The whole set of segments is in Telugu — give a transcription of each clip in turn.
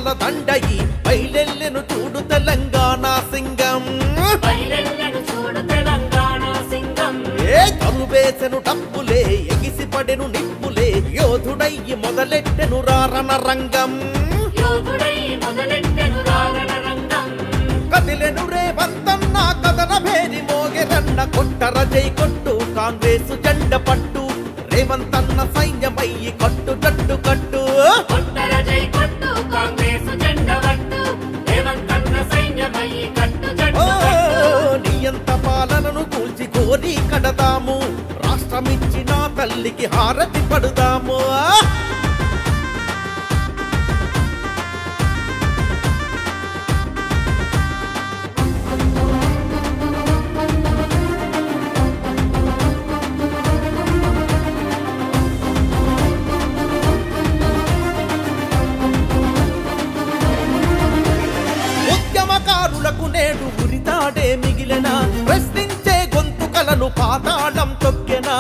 పూల దండయి బయలెల్లెను చూడు తెలంగాణ సింగం బయలెల్లెను చూడు తెలంగాణ సింగం ఏ కరువేసెను డప్పులే ఎగిసిపడెను నిప్పులే యోధుడయ్యి మొదలెట్టెను రారణ రంగం యోగుడై మొదలెట్టెను రావణ రంగం కదిలెను రేవంతన్న కథన భేరి మోగెరన్న కొట్టర జై కొట్టు కాంగ్రెసు జెండ పట్టు రేవంతన్న సైన్యమయ్యి కట్టు జట్టు కట్టు కొట్టర జై కొట్టు కాంగ్రెసు జెండ వట్టు రేవంతన్న సైన్యమై కట్టు జట్టు ఓ, కట్టు నియంత పాలనను కూల్చి కోరి కడదాము రాష్ట్రమిచ్చిన తల్లికి హారతి పడుదాము ఆ! ఉద్యమకారులకు నేడు ఉరితాడే మిగిలిన ప్రశ్నించే గొంతుకలను పాతాళం తొక్కెనా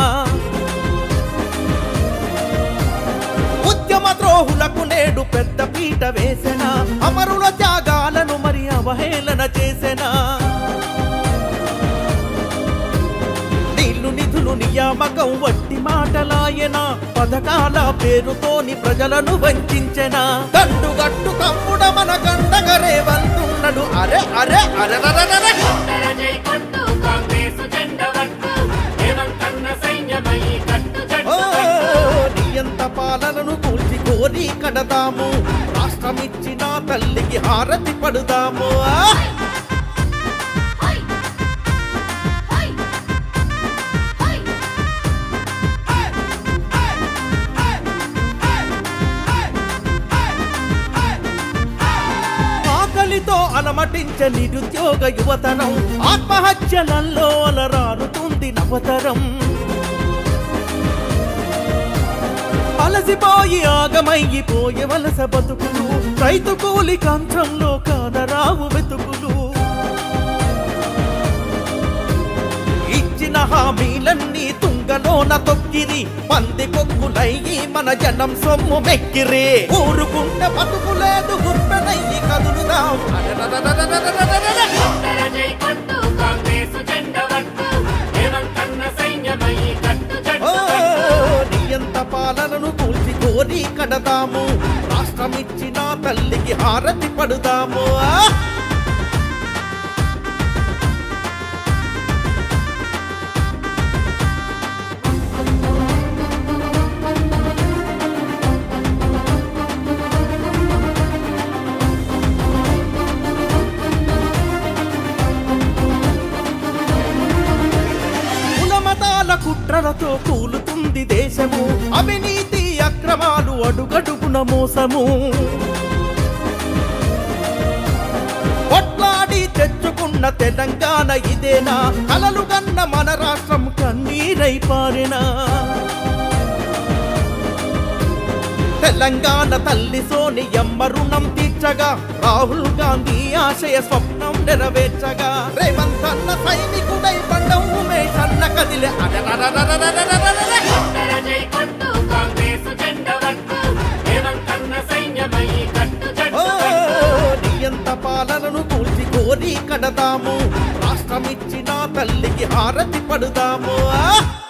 ఉద్యమ ద్రోహులకు నేడు పెద్ద పీట వేసెన అమరుల త్యాగాలను మరి అవహేళన చేసెనా నీళ్లు నిధులు నియామకం వట్టి మాటలాయన పథకాల పేరుతోని ప్రజలను వంచెనా దండుగట్టు తమ్ముడ మన కండగరే వంతున్నడు అరే అరే అరే కొట్టర జై కొట్టు కాంగ్రెసు జెండ వట్టు రేవంతన్న సైన్యమై కట్టు ఓ, జట్టు కట్టు నియంత పాలనను కూల్చి కోరి కడదాము రాష్ట్రమిచ్చిన తల్లికి హారతి పడుదాము ఆ! హై హై హై ఆకలితో అలమటించే నిరుద్యోగ యువతనం ఆత్మహత్యలలో అలరారుతుంది నవతరం అలసిపోయి ఆగమయ్యిపోయే వలస బతుకులు రైతు కూలి కంచంలో కానరావు వెతుకులు ఇచ్చిన హామీలన్నీ తుంగలోన తొక్కిరి పంది కొక్కులయ్యి మన జనం సొమ్ము మెక్కిరి ఊరుకుంటే బతుకులేదు గుర్పెనయ్యి కదులుదాం అరెరెరెరెరెరెరెరెరెరె. కొట్టర జై కొట్టు కాంగ్రెసు జెండ వట్టు రేవంతన్న సైన్యమై కట్టు ఓ, జట్టు నియంత పాలనను కూల్చి కోరి కడదాము రాష్ట్రమిచ్చిన తల్లికి హారతి పడుదాము ఆ! కులమతాల కుట్రలతో కూలుతుంది దేశము అవినీతి అక్రమాలు అడుగడుగున మోసము కొట్లాడి తెచ్చుకున్న తెలంగాణ ఇదేనా కలలు కన్న మన రాష్ట్రం కన్నీరై పారినా తెలంగాణ తల్లి సోనియమ్మ రుణం తీర్చగా రాహుల్ గాంధీ ఆశయ స్వప్నం నెరవేర్చగా రేవంత్ అన్న సైనికుడై పండం ఉమేష్ అన్న కదిలే అరెరెరెరెరెరెరెరెరెరె. కొట్టర జై కొట్టు కాంగ్రెసు జెండ వట్టు రేవంతన్న సైన్యమై కట్టు ఓ, జట్టు నియంత పాలనను కూల్చి కోరి కడదాము రాష్ట్రమిచ్చిన తల్లికి హారతి పడుదాము ఆ